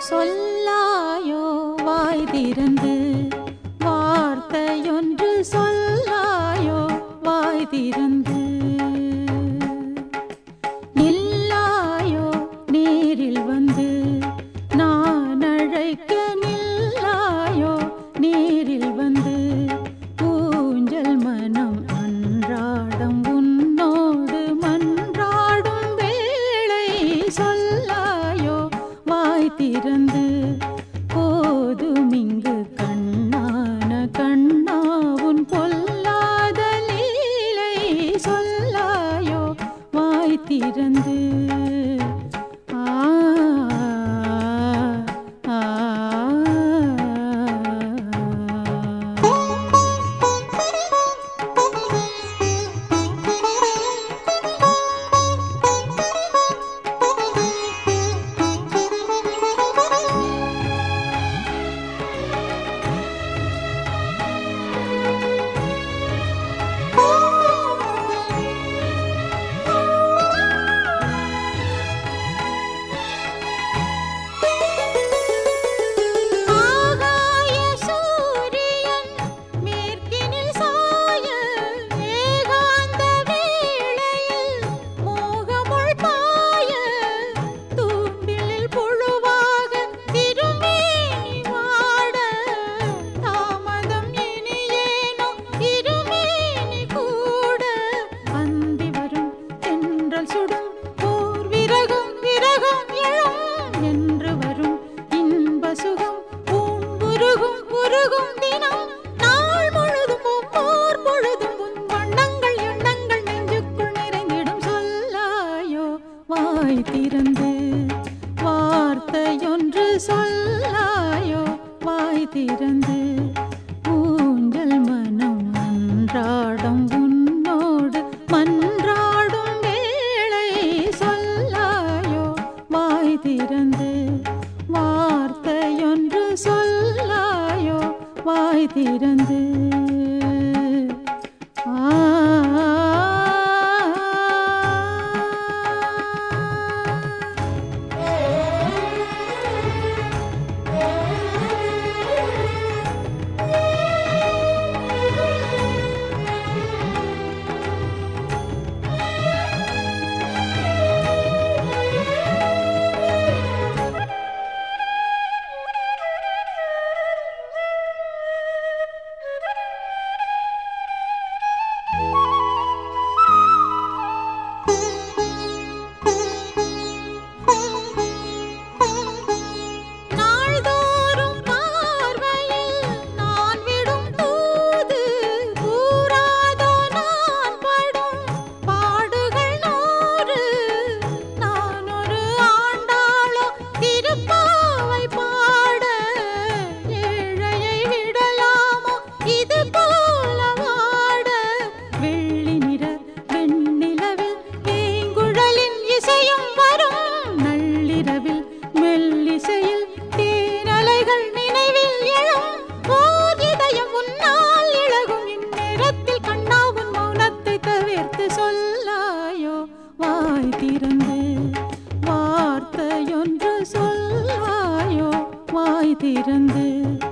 சொல்லாயோ வாய் திறந்து வார்த்தையொன்று சொல்லாயோ வாய் திறந்து நில்லாயோ நேரில் வந்து நான் அழைக்க நில்லாயோ நேரில் வந்து ஊஞ்சல் மனம் அன்றாடம் உன்னோடு மன்றாடும் வேளை சொல்லாயோ வாய் திறந்து போதும் இங்கு கண்ணான கண்ணா உன் பொல்லாத லீலை சொல்லாயோ வாய் திறந்து ஆ ஆ, ஆகாய சூரியன் மேற்கினில் சாய ஏகாந்த வேளையில் மோகமுள் பாய தூண்டிலில் புழுவாக திருமேனி வாட தாமதம் இனியேனோ இருமேனி கூட அந்தி வரும் தென்றல் சுடும் போர் விரகம் விரகம் எழும் என்று வரும் இன்ப சுகம் பூம்புருகும் உருகும் தினம் நாள் முழுதும் ஒவ்வொரு பொழுதும் உன் வண்ணங்கள் எண்ணங்கள் நெஞ்சுக்குள் நிறைந்திடும் சொல்லாயோ வாய் திறந்து வார்த்தையொன்று சொல்லாயோ வாய் திறந்து ஊஞ்சல் மனம் அன்றாடம் உன்னோடு மன்றாடும் வேளை சொல்லாயோ வாய் திறந்து வார்த்தையொன்று சொல்லாயோ வாய் திறந்து ஆ நாள்தோறும் பார்வையில் நான் விடும் தூது கூறாதோ நான் படும் பாடுகள் நூறு நான் ஒரு ஆண்டாளோ திருப்பாவை பாட ஏழையை விடலாமோ இது போல வாட வெள்ளி நிற வெண்ணிலவில் வேங்குழலின் இசையும் வரும் நள்ளிரவில் மெல்லிசையில் தேனலைகள் நினைவில் எழும் ஓர் இதயம் உன்னால் இழகும் இந்நேரத்தில் கண்ணா உன் மௌனத்தை தவிர்த்து சொல்லாயோ வாய் திறந்து வார்த்தையொன்று சொல்லாயோ வாய் திறந்து